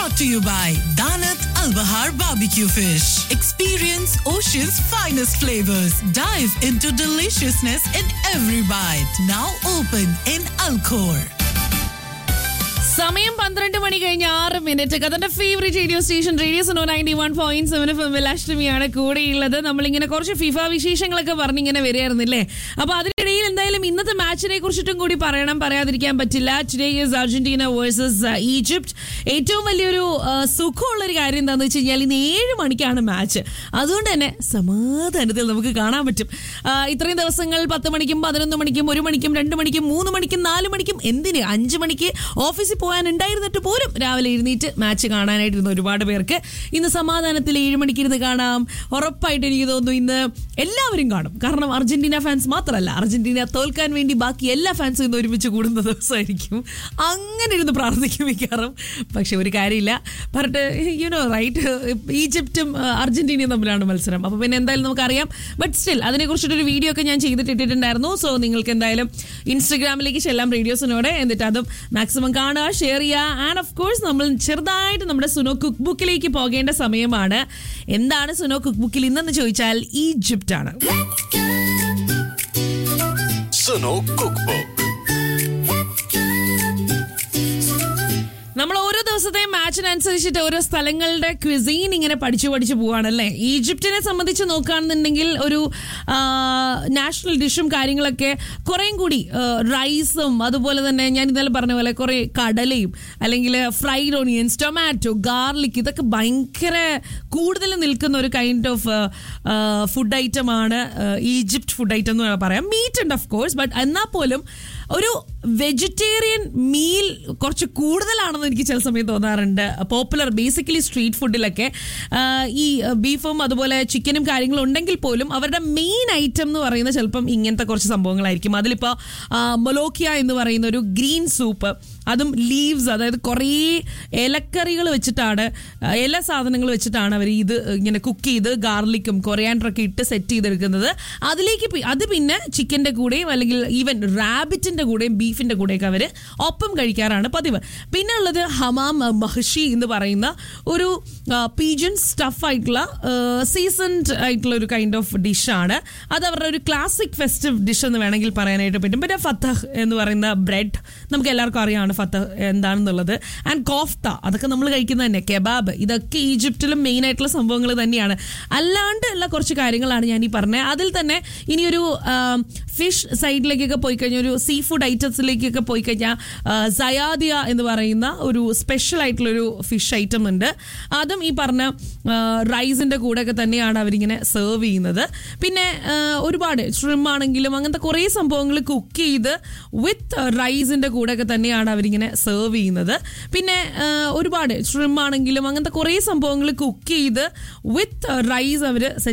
brought to you by Danat Al Bahar Barbecue Fish. Experience Ocean's finest flavors. Dive into deliciousness in every bite. Now open in Alcor. സമയം പന്ത്രണ്ട് മണി കഴിഞ്ഞ് ആറ് minute കഥന്റെ favourite radio station radio സനോ ninety one point seven F M അഷ്ടമിയാണ് കൂടെയുള്ളത് നമ്മളിങ്ങനെ കുറച്ച് ഫിഫ വിശേഷങ്ങളൊക്കെ പറഞ്ഞിങ്ങനെ വരികയായിരുന്നില്ലേ അപ്പൊ അതിനിടയിൽ എന്തായാലും ഇന്നത്തെ മാച്ചിനെ കുറിച്ചിട്ടും കൂടി പറയണം പറയാതിരിക്കാൻ പറ്റില്ല today is Argentina versus Egypt ഏറ്റവും വലിയൊരു ആ, സുഖമുള്ള ഒരു കാര്യം എന്താണെന്ന് വെച്ച് കഴിഞ്ഞാൽ ഇന്ന് ഏഴ് മണിക്കാണ് മാച്ച് അതുകൊണ്ട് തന്നെ സമാധാനത്തിൽ നമുക്ക് കാണാൻ പറ്റും ആ, ഇത്രയും ദിവസങ്ങൾ പത്ത് മണിക്കും പതിനൊന്ന് മണിക്കും ഒരു മണിക്കും രണ്ട് മണിക്കും മൂന്ന് മണിക്കും നാല് മണിക്കും എന്തിന് അഞ്ച് മണിക്ക് ഓഫീസിൽ പോകാനുണ്ടായിരുന്നിട്ട് പോലും രാവിലെ എഴുന്നേറ്റ് മാച്ച് കാണാനായിട്ടിരുന്ന ഒരുപാട് പേർക്ക് ഇന്ന് സമാധാനത്തിൽ ഏഴ് മണിക്ക് ഇരുന്ന് കാണാം ഉറപ്പായിട്ട് എനിക്ക് തോന്നുന്നു ഇന്ന് എല്ലാവരും കാണും കാരണം അർജന്റീന ഫാൻസ് മാത്രമല്ല അർജന്റീന തോൽക്കാൻ വേണ്ടി ബാക്കി എല്ലാ ഫാൻസും ഇന്ന് ഒരുമിച്ച് കൂടുന്ന ദിവസമായിരിക്കും അങ്ങനെ ഇരുന്ന് പ്രാർത്ഥിക്കും മിക്കാറും പക്ഷെ ഒരു കാര്യമില്ല പറഞ്ഞിട്ട് യുനോ റൈറ്റ് ഈജിപ്തും ആ, അർജന്റീനയും തമ്മിലാണ് മത്സരം അപ്പോൾ പിന്നെ എന്തായാലും നമുക്കറിയാം ബട്ട് സ്റ്റിൽ അതിനെക്കുറിച്ചിട്ടൊരു വീഡിയോ ഒക്കെ ഞാൻ ചെയ്തിട്ടിട്ടുണ്ടായിരുന്നു സോ നിങ്ങൾക്ക് എന്തായാലും ഇൻസ്റ്റഗ്രാമിലേക്ക് ചെല്ലാം റേഡിയോസിനോട് എന്നിട്ട് അതും മാക്സിമം കാണുക ഷെയർ ചെയ്യുക ആൻഡ് ഓഫ് കോഴ്സ് നമ്മൾ ചെറുതായിട്ട് നമ്മുടെ സുനോ കുക്ക് ബുക്കിലേക്ക് പോകേണ്ട സമയമാണ് എന്താണ് സുനോ കുക്ക് ബുക്കിൽ ഇന്നെന്ന് ചോദിച്ചാൽ ഈജിപ്റ്റ് ആണ് സുനോ കുക്ക് ബുക്ക് നമ്മൾ ഓരോ ദിവസത്തെയും മാച്ചിനനുസരിച്ചിട്ട് ഓരോ സ്ഥലങ്ങളുടെ ക്വിസീൻ ഇങ്ങനെ പഠിച്ചു പഠിച്ചു പോവാണല്ലേ ഈജിപ്തിനെ സംബന്ധിച്ച് നോക്കുകയാണെന്നുണ്ടെങ്കിൽ ഒരു നാഷണൽ ഡിഷും കാര്യങ്ങളൊക്കെ കുറേയും കൂടി റൈസും അതുപോലെ തന്നെ ഞാൻ ഇന്നലെ പറഞ്ഞ പോലെ കുറേ കടലയും അല്ലെങ്കിൽ ഫ്രൈഡ് ഓണിയൻസ് ടൊമാറ്റോ ഗാർലിക് ഇതൊക്കെ ഭയങ്കര കൂടുതൽ നിൽക്കുന്ന ഒരു കൈൻഡ് ഓഫ് ഫുഡ് ഐറ്റം ആണ് ഈജിപ്റ്റ് ഫുഡ് ഐറ്റം എന്ന് പറയാം മീറ്റ് ഉണ്ട് ഓഫ് കോഴ്സ് ബട്ട് എന്നാൽ പോലും ഒരു വെജിറ്റേറിയൻ മീൽ കുറച്ച് കൂടുതലാണെന്ന് എനിക്ക് ചില സമയം തോന്നാറുണ്ട് പോപ്പുലർ ബേസിക്കലി സ്ട്രീറ്റ് ഫുഡിലൊക്കെ ആ, ഈ ബീഫും അതുപോലെ ചിക്കനും കാര്യങ്ങളും ഉണ്ടെങ്കിൽ പോലും അവരുടെ മെയിൻ ഐറ്റം എന്ന് പറയുന്നത് ചിലപ്പം ഇങ്ങനത്തെ കുറച്ച് സംഭവങ്ങളായിരിക്കും അതിലിപ്പോൾ മൊലോക്കിയ എന്ന് പറയുന്ന ഒരു ഗ്രീൻ സൂപ്പ് അതും ലീവ്സ് അതായത് കുറേ ഇലക്കറികൾ വെച്ചിട്ടാണ് ആ, ഇല സാധനങ്ങൾ വെച്ചിട്ടാണ് അവർ ഇത് ഇങ്ങനെ കുക്ക് ചെയ്ത് ഗാർലിക്കും കൊറിയാൻഡറൊക്കെ ഇട്ട് സെറ്റ് ചെയ്തെടുക്കുന്നത് അതിലേക്ക് പി- അത് പിന്നെ ചിക്കൻ്റെ കൂടെയും അല്ലെങ്കിൽ ഈവൻ റാബിറ്റിൻ്റെ കൂടെയും ബീഫിൻ്റെ കൂടെയൊക്കെ അവർ ഒപ്പം കഴിക്കാറാണ് പതിവ് പിന്നെ ഉള്ളത് ഹമാം മഹഷി എന്ന് പറയുന്ന ഒരു പീജൻ സ്റ്റഫ് ആയിട്ടുള്ള സീസൺഡ് ആയിട്ടുള്ള ഒരു കൈൻഡ് ഓഫ് ഡിഷാണ് അത് അവരുടെ ഒരു ക്ലാസിക് ഫെസ്റ്റീവ് ഡിഷ് എന്ന് വേണമെങ്കിൽ പറയാനായിട്ട് പറ്റും പിന്നെ ഫത്തഹ് എന്ന് പറയുന്ന ബ്രെഡ് നമുക്ക് എല്ലാവർക്കും അറിയാമാണ് ഫത്തഹ് എന്താണെന്നുള്ളത് ആൻഡ് കോഫ്ത അതൊക്കെ നമ്മൾ കഴിക്കുന്ന തന്നെ കെബാബ് ഇതൊക്കെ ഈജിപ്തിലും മെയിൻ ആയിട്ടുള്ള സംഭവങ്ങൾ തന്നെയാണ് അല്ലാണ്ട് ഉള്ള കുറച്ച് കാര്യങ്ങളാണ് ഞാൻ ഈ പറഞ്ഞത് അതിൽ തന്നെ ഇനിയൊരു ഫിഷ് സൈഡിലേക്കൊക്കെ പോയി കഴിഞ്ഞാൽ ഒരു സീ ഫുഡ് ഐറ്റംസിലേക്കൊക്കെ പോയി കഴിഞ്ഞാൽ സയാദിയ എന്ന് പറയുന്ന ഒരു സ്പെഷ്യൽ ആയിട്ടുള്ള ഒരു ഫിഷ് ഐറ്റം ഉണ്ട് അതും ഈ പറഞ്ഞ റൈസിന്റെ കൂടെ ഒക്കെ തന്നെയാണ് അവരിങ്ങനെ സെർവ് ചെയ്യുന്നത് പിന്നെ ആ, ഒരുപാട് ഷ്രിം ആണെങ്കിലും അങ്ങനത്തെ കുറേ സംഭവങ്ങൾ കുക്ക് ചെയ്ത് വിത്ത് റൈസിന്റെ കൂടെ ഒക്കെ തന്നെയാണ് അവരിങ്ങനെ സെർവ് ചെയ്യുന്നത് പിന്നെ ആ, ഒരുപാട് ഷ്രിം ആണെങ്കിലും അങ്ങനത്തെ കുറേ സംഭവങ്ങൾ കുക്ക് ചെയ്ത് വിത്ത് റൈസ് അവർ